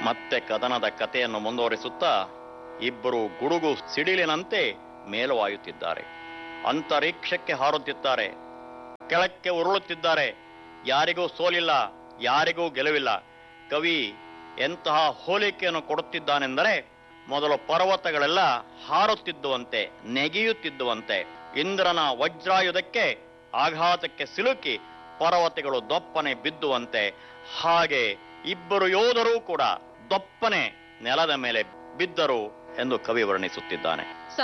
ಮತ್ತೆ ಕದನದ ಕಥೆಯನ್ನು ಮುಂದುವರಿಸುತ್ತಾ ಇಬ್ಬರು ಗುಡುಗು ಸಿಡಿಲಿನಂತೆ ಮೇಲುವಾಯುತ್ತಿದ್ದಾರೆ ಅಂತರಿಕ್ಷಕ್ಕೆ ಹಾರುತ್ತಿದ್ದಾರೆ ಕೆಳಕ್ಕೆ ಉರುಳುತ್ತಿದ್ದಾರೆ ಯಾರಿಗೂ ಸೋಲಿಲ್ಲ ಯಾರಿಗೂ ಗೆಲುವಿಲ್ಲ ಕವಿ ಎಂತಹ ಹೋಲಿಕೆಯನ್ನು ಕೊಡುತ್ತಿದ್ದಾನೆಂದರೆ ಮೊದಲು ಪರ್ವತಗಳೆಲ್ಲ ಹಾರುತ್ತಿದ್ದುವಂತೆ ನೆಗೆಯುತ್ತಿದ್ದುವಂತೆ ಇಂದ್ರನ ವಜ್ರಾಯುಧಕ್ಕೆ ಆಘಾತಕ್ಕೆ ಸಿಲುಕಿ ಪರ್ವತಗಳು ದೊಪ್ಪನೆ ಬಿದ್ದುವಂತೆ ಹಾಗೆ ಇಬ್ಬರು ಯೋಧರೂ ಕೂಡ ದೊಪ್ಪನೆ ನೆಲದ ಮೇಲೆ ಬಿದ್ದರು ಎಂದು ಕವಿ ವರ್ಣಿಸುತ್ತಿದ್ದಾನೆ